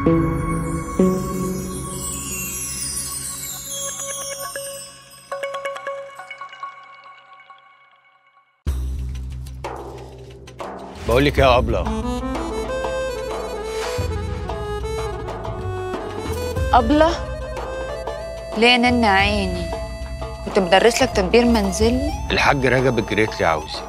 بقول لك يا أبلة أبلة ليه نن عيني كنت بدرس لك تدبير منزلي الحاج رجب الجريتلي عاوزك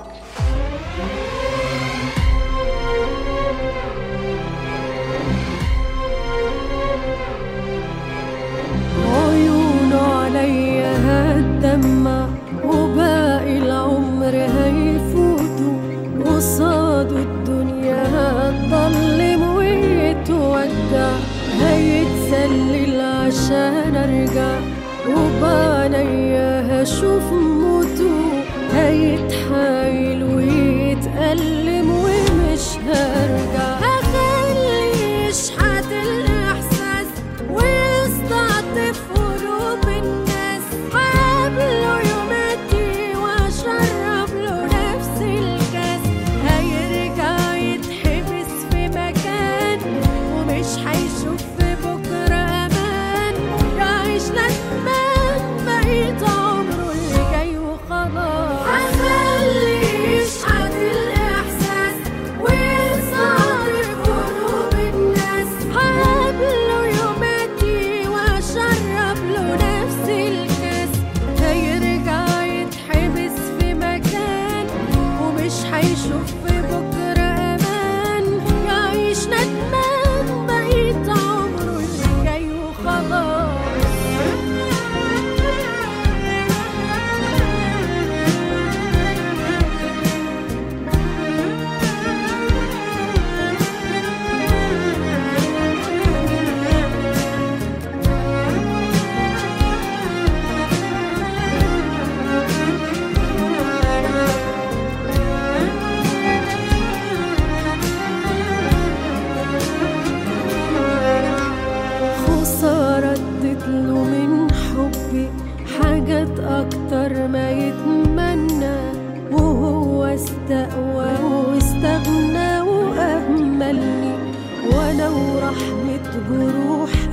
عيونه عليا هتدمع وباقي العمر هيفوتوا قصاده الدنيا هتضلم ويتودع هيتسلل عشان ارجع وبعنيا هشوف موته هيتحايل ويتألم ومش هرجع هخليه يشحت الإحساس ويستعطف قلوب الناس هقابله يوماتي واشرب له نفس الكاس هيرجع يتحبس في مكان ومش هيشوف في بكرة أمان يعيش ندمان بقيت عمره اللي جاي وخلاص هخليه يشحت الإحساس ويصادر قلوب الناس هقابله يوماتي وأشرب له نفس الكاس هيرجع يتحبس في مكان ومش هيشوف في بكرة أمان يعيش ندمان بقيت عمره اللي جاي وخلاص خسارة اديت له من حبي حاجات أكتر ما يتمنى وهو استقوى واستغنى وأهملني وأنا ورحمة جروح